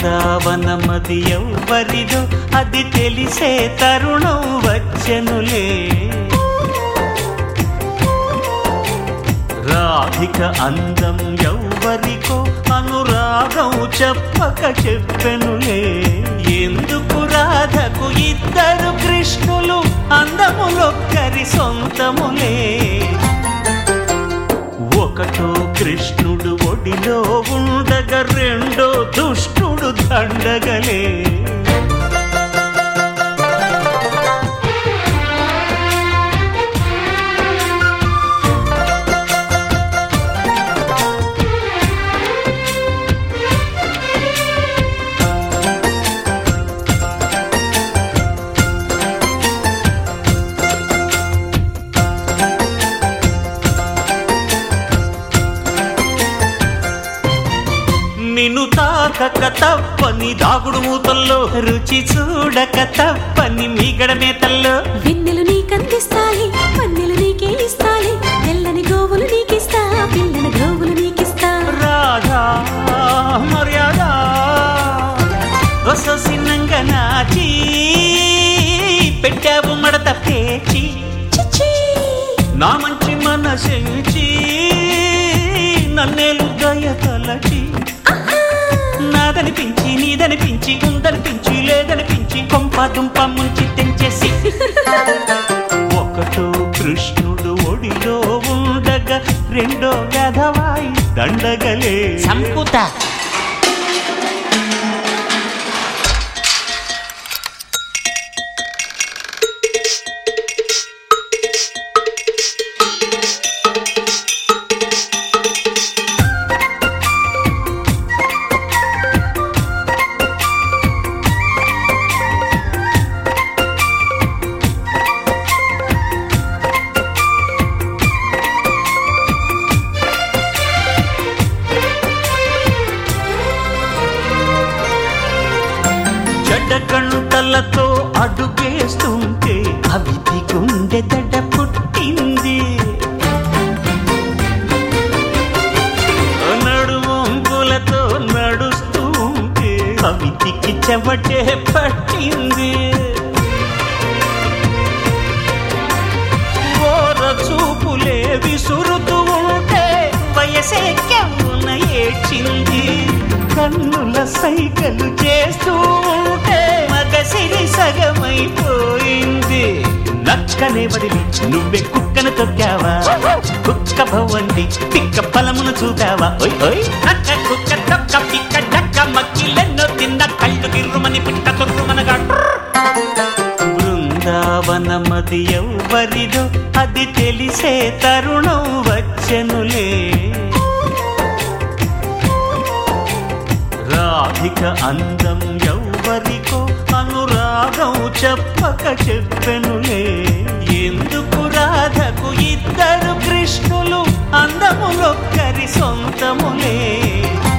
బృందావనమది ఎవ్వరిదో అది తెలిసే తరుణం వచ్చెనులే రాధిక అందం ఎవ్వరికో అనురాగం చెప్పక చెప్పెనులే ఎందుకు రాధకు ఇద్దరు కృష్ణులు అందములొక్కరి సొంతములే ఒకటో కృష్ణుడు ఒడిలో ఉండగా రెండో దుష్టుడు దండగలే నిన్ను తాకక తప్పని దాగుడు మూతల్లో రుచి చూడక తప్పని మీగడ మేతల్లో వెన్నెలు నీకందిస్తాయి పన్నెలు నీకే ఇస్తాయి తెల్లని గోవులు నీకిస్తా పిల్లని గోవులు నీకిస్తా రాధా మర్యాద రససిన్నంగా నాచి పెట్టావు మడత పేచి చిచ్చీ నా మంచి మనసించి నన్నేలు దయ తలచి నాదనిపించి నీదనిపించి ఉందనిపించి లేదనిపించి కొంప దుంప ముంచి తెంచేసి ఒకటో కృష్ణుడు ఒడిలో ఉండగా రెండో గధవాయి దండగలే సంపుత చెడ్డ కంటలతో అడుగేస్తుంటే అవిటి గుండె దడ పుట్టింది నడువంపులతో నడుస్తూ ఉంటే కవితికి చెవటే పట్టింది ఓర చూపులే విసురుతూ ఉంటే వయసే కెవ్వున ఏడ్చింది కన్నుల సైకలు చేస్తూ ఉంటే మగసిరి సగమైపోయింది నక్కనే వదిలి నువ్వే కుక్కను తొక్కావా కుక్క భవండి పిక్క ఫలమును చూపావా ఓయ్ ఓయ్ నక్క కుక్క తొక్క పిక్క డక్క మక్కిలెన్నో తిన్న కళ్ళు గిర్రుమని పిట్ట తొర్రుమనగా బృందావనమది ఎవ్వరిదో అది తెలిసే తరుణం వచ్చెనులే రాధిక అందం ఎవ్వరికో అనురాగం చెప్పక చెప్పెనులే ఎందుకు రాధకు ఇద్దరు కృష్ణులు అందములొక్కరి సొంతములే